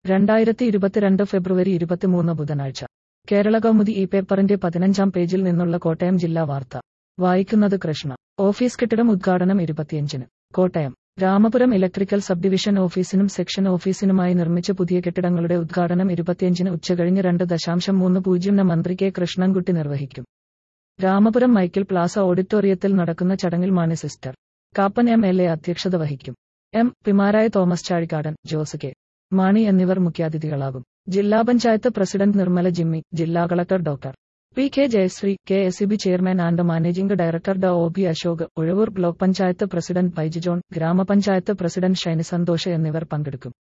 രണ്ടായിരത്തി ഇരുപത്തിരണ്ട് ഫെബ്രുവരി ഇരുപത്തിമൂന്ന് ബുധനാഴ്ച കേരള കൗമുദി ഈ പേപ്പറിന്റെ പതിനഞ്ചാം പേജിൽ നിന്നുള്ള കോട്ടയം ജില്ലാ വാർത്ത വായിക്കുന്നത് കൃഷ്ണ ഓഫീസ് കെട്ടിടം ഉദ്ഘാടനം ഇരുപത്തിയഞ്ചിന് Kottayam Ramapuram electrical sub division ഓഫീസിനും സെക്ഷൻ ഓഫീസിനുമായി നിർമ്മിച്ച പുതിയ കെട്ടിടങ്ങളുടെ ഉദ്ഘാടനം ഇരുപത്തിയഞ്ചിന് ഉച്ചകഴിഞ്ഞ് രണ്ട് ദശാംശം മൂന്ന് പൂജ്യംന് മന്ത്രി കെ കൃഷ്ണൻകുട്ടി നിർവഹിക്കും രാമപുരം മൈക്കിൾ പ്ലാസ ഓഡിറ്റോറിയത്തിൽ നടക്കുന്ന ചടങ്ങിൽ മാണി സിസ്റ്റർ കാപ്പൻ എം എൽ എ അധ്യക്ഷത വഹിക്കും എം പിമാരായ Thomas Chazhikadan Jose K Mani എന്നിവർ മുഖ്യാതിഥികളാകും ജില്ലാ പഞ്ചായത്ത് പ്രസിഡന്റ് നിർമ്മല ജിമ്മി ജില്ലാ collector doctor P K Jayashree K S B chairman and managing director ഡ O B Ashok Uzhavoor block panchayat president Baiju John ഗ്രാമപഞ്ചായത്ത് പ്രസിഡന്റ് ഷൈനി സന്തോഷ് എന്നിവർ പങ്കെടുക്കും